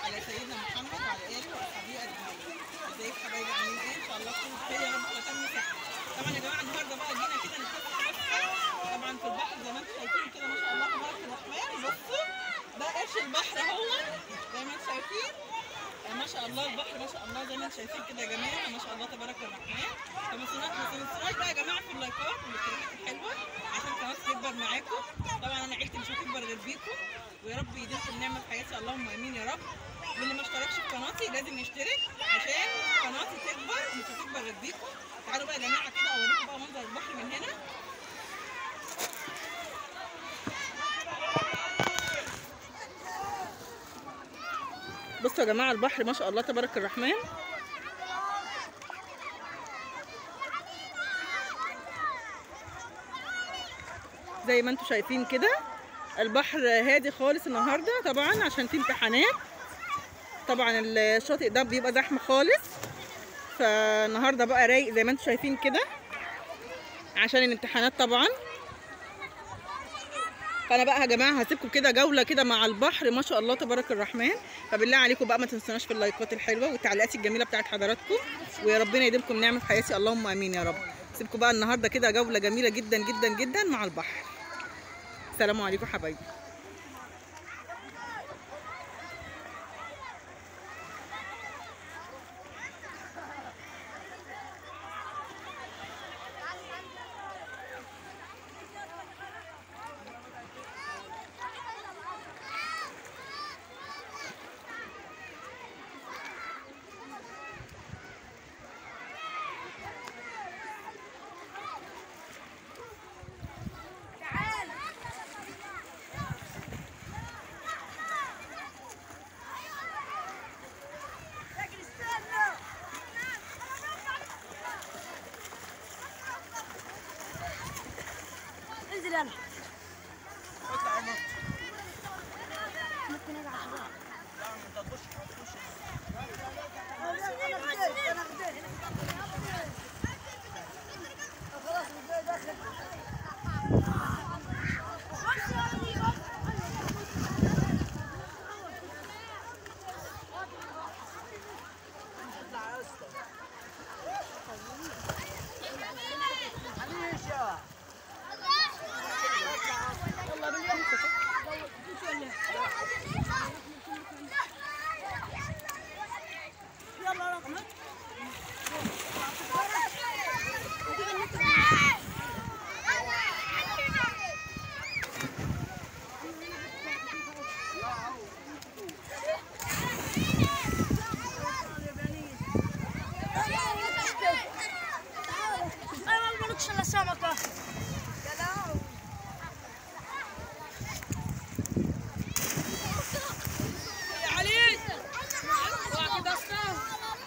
على سيدنا محمد وعلى اله وصحبه اجمعين ازيك حبايبي عاملين ايه ان شاء الله تكونوا بخير يا رب وتم صحه طبعا يا جماعه النهارده بقى جينا كده نتفسح بس طبعا في البحر زي ما انتم شايفين كده ما شاء الله تبارك الرحمن بصوا ده قرش البحر اهو زي ما انتم شايفين ما شاء الله البحر ما شاء الله زي ما انتم شايفين كده يا جماعه ما شاء الله تبارك الرحمن فما تنسوناش بقى يا جماعه في اللايكات والاشتراكات الحلوه عشان القناه تكبر معاكم طبعا انا عيلتي مش هتكبر غير بيكم ويا رب يديمكم النعمه في حياتي اللهم امين يا رب واللي ما اشتركش في قناتي لازم يشترك عشان قناتي تكبر ومش هتكبر غير بيكم تعالوا بقى يا جماعه كده اوريكم بقى منظر البحر من هنا بصوا يا جماعه البحر ما شاء الله تبارك الرحمن زي ما انتم شايفين كده البحر هادي خالص النهارده طبعا عشان في امتحانات طبعا الشاطئ ده بيبقى زحمه خالص فالنهارده بقى رايق زي ما انتم شايفين كده عشان الامتحانات طبعا فانا بقى يا جماعه هسيبكم كده جوله كده مع البحر ما شاء الله تبارك الرحمن فبالله عليكم بقى ما تنسوناش في اللايكات الحلوه والتعليقات الجميله بتاعت حضراتكم ويا ربنا يديمكم نعمه في حياتي اللهم امين يا رب سيبكم بقى النهارده كده جوله جميله جدا جدا جدا مع البحر السلام عليكم حبايبي انزل يلا يلا رقمك انا ما بقولكش الا سمكه يا علي واحد اصلا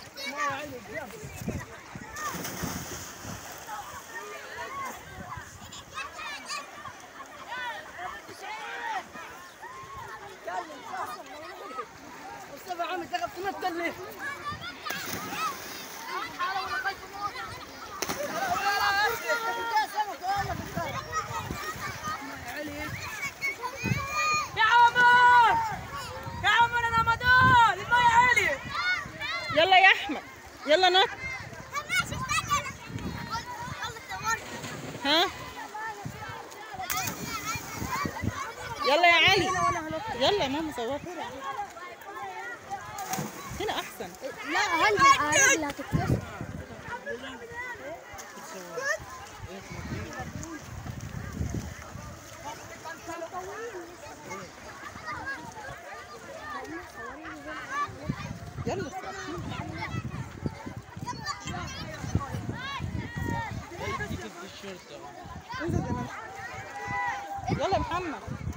مصطفى عامل تغف تمثل ليه يا عمر يا عمر انا مدار الماء عالي يلا يا احمد يلا نط ها يلا يا علي يلا يا ماما صورت هنا احسن لا هنزل على رجلي هتتكسر يلا انزل يا ماما. يلا يا محمد